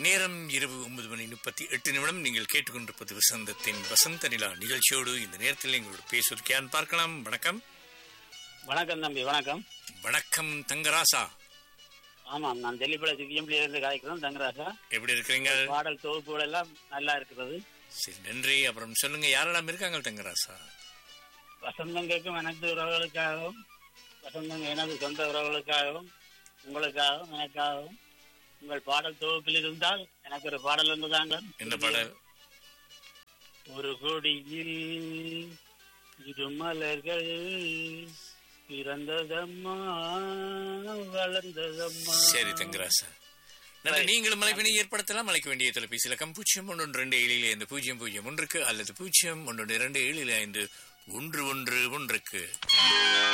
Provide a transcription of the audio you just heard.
நேரம் இரவு ஒன்பது மணி முப்பத்தி எட்டு நிமிடம் நீங்கள் கேட்டுக்கொண்டிருப்பது வசந்தத்தின் வசந்த நிலா நிகழ்ச்சியோடு இந்த நேரத்தில் எங்களோட பேசுவதற்கு யான் பார்க்கலாம் வணக்கம் வணக்கம் தம்பி வணக்கம் வணக்கம் தங்கராசா ஆமாம் நான் தெல்லிப்பளை சிக்கியம்பளியில இருந்து காய்க்கிறோம் தங்கராசா எப்படி இருக்கிறீங்க பாடல் தொகுப்புகள் எல்லாம் நல்லா இருக்கிறது சரி நன்றி அப்புறம் சொல்லுங்க யாரெல்லாம் இருக்காங்க தங்கராசா வசந்தம் கேட்கும் எனது உறவுகளுக்காகவும் வசந்தம் எனது சொந்த உறவுகளுக்காகவும் உங்களுக்காகவும் எனக்காகவும் உங்கள் பாடல் தொகுப்பில் இருந்தால் எனக்கு ஒரு பாடல் இருந்ததாங்க என்ன பாடல் ஒரு கொடியில் இரு மலர்கள் பிறந்ததம்மா வளர்ந்ததம்மா சரி தங்கராசா நல்ல நீங்களும் மலைப்பினை ஏற்படுத்தலாம் அழைக்க வேண்டிய தொலைபேசி இலக்கம் பூஜ்ஜியம் ஒன்று ரெண்டு ஏழில் ஐந்து பூஜ்ஜியம் பூஜ்ஜியம் ஒன்றுக்கு அல்லது பூஜ்ஜியம் ஒன்று இரண்டு ஏழில் ஐந்து ஒன்று ஒன்று ஒன்றுக்கு